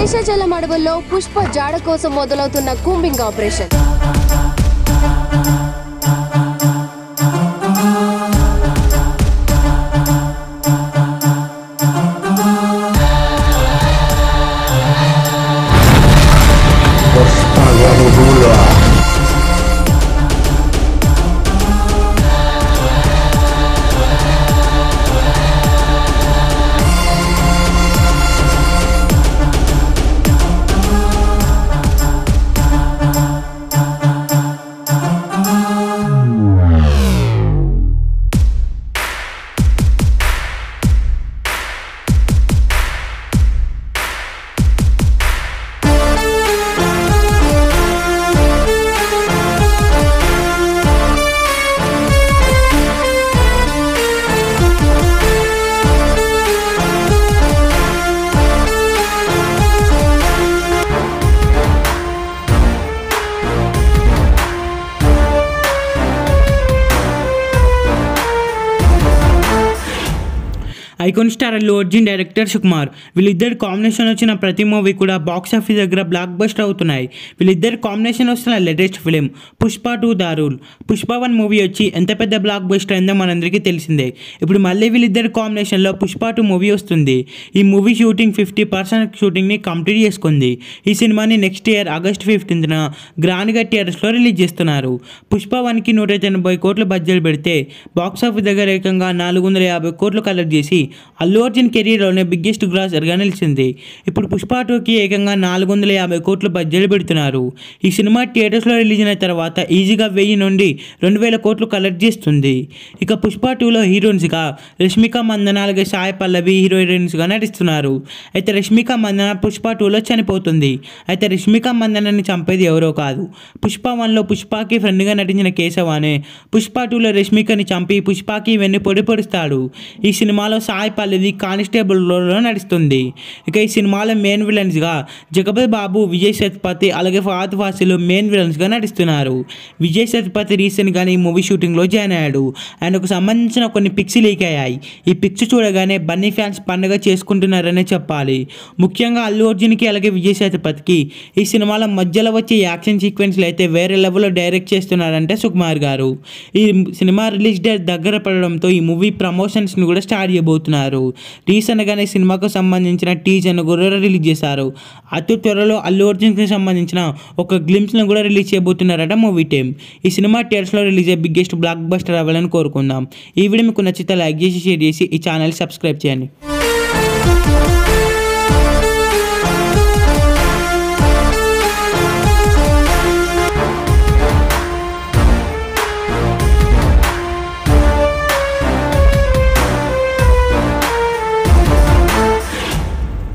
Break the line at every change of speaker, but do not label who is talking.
శేషాచలం అడవుల్లో పుష్ప జాడ కోసం మొదలవుతున్న combing operation
icon star Allu Arjun director Sukumar వీళ్ళిద్దరు కాంబినేషన్ వచ్చిన ప్రతి మూవీ కూడా బాక్స్ ఆఫీస్ దగ్గర బ్లాక్ బస్టర్ అవుతున్నాయి వీళ్ళిద్దరు కాంబినేషన్ వస్తున్న లేటెస్ట్ ఫిలిం పుష్ప టూ దారుల్ పుష్ప వన్ మూవీ వచ్చి ఎంత పెద్ద బ్లాక్ బస్టర్ అయిందో మనందరికీ తెలిసిందే ఇప్పుడు మళ్ళీ వీళ్ళిద్దరు కాంబినేషన్లో పుష్ప టూ మూవీ వస్తుంది ఈ మూవీ షూటింగ్ ఫిఫ్టీ పర్సెంట్ షూటింగ్ని కంప్లీట్ చేసుకుంది ఈ సినిమాని నెక్స్ట్ ఇయర్ ఆగస్ట్ ఫిఫ్టీన్త్న గ్రాండ్గా థియేటర్స్లో రిలీజ్ చేస్తున్నారు పుష్ప వన్కి నూట ఎనభై కోట్ల బడ్జెట్ పెడితే బాక్స్ ఆఫీస్ దగ్గర ఏకంగా నాలుగు వందల యాభై కోట్లు కలెక్ట్ చేసి అల్లు అర్జున్ కెరీర్లోనే బిగ్గెస్ట్ గ్రాసర్గా నిలిచింది ఇప్పుడు పుష్ప టూకి ఏకంగా నాలుగు వందల యాభై కోట్ల బడ్జెట్ పెడుతున్నారు ఈ సినిమా థియేటర్స్లో రిలీజ్ అయిన తర్వాత ఈజీగా వెయ్యి నుండి రెండు వేల కోట్లు కలెక్ట్ చేస్తుంది ఇక పుష్ప టూలో హీరోయిన్స్గా రష్మిక మందన అలాగే సాయి పల్లవి హీరోయిన్స్గా నటిస్తున్నారు అయితే రష్మిక మందన పుష్ప టూలో చనిపోతుంది అయితే రష్మిక మందనని చంపేది ఎవరో కాదు పుష్ప వన్లో పుష్పకి ఫ్రెండ్గా నటించిన కేశవానే పుష్ప టూలో రష్మికని చంపి పుష్పకి వెన్ను పొడి పొడుస్తాడు ఈ సినిమాలో సాయి పల్లవి కానిస్టేబుల్ రోల్లో నటిస్తుంది ఇక ఈ సినిమాలో మెయిన్ విలన్స్గా జగపతి బాబు విజయ్ సేతుపతి అలాగే ఫాత్ ఫాసిలు మెయిన్ విలన్స్గా నటిస్తున్నారు విజయ్ సేతుపతి రీసెంట్గానే ఈ మూవీ షూటింగ్లో జాయిన్ అయ్యాడు ఆయనకు సంబంధించిన కొన్ని పిక్స్ లీక్ అయ్యాయి ఈ పిక్స్ చూడగానే బన్నీ ఫ్యాన్స్ పండుగ చేసుకుంటున్నారనే చెప్పాలి ముఖ్యంగా అల్లు అర్జున్కి అలాగే విజయ్ సేతుపతికి ఈ సినిమాలో మధ్యలో వచ్చే యాక్షన్ సీక్వెన్స్లు అయితే వేరే లెవెల్లో డైరెక్ట్ చేస్తున్నారంటే సుకుమార్ గారు ఈ సినిమా రిలీజ్ డేట్ దగ్గర పడడంతో ఈ మూవీ ప్రమోషన్స్ని కూడా స్టార్ట్ చేయబోతున్నారు రీసెంట్గానే సినిమాకు సంబంధించిన టీజర్ను కూడా రిలీజ్ చేశారు అతి త్వరలో అల్లు అర్జున్కి సంబంధించిన ఒక గ్లిమ్స్ను కూడా రిలీజ్ చేయబోతున్నారట మూవీ టీమ్ ఈ సినిమా థియేటర్స్లో రిలీజ్ అయ్యే బిగ్గెస్ట్ బ్లాక్ బస్టర్ అవ్వాలని కోరుకుందాం ఈ వీడియో మీకు నచ్చితే లైక్ చేసి షేర్ చేసి ఈ ఛానల్ సబ్స్క్రైబ్ చేయండి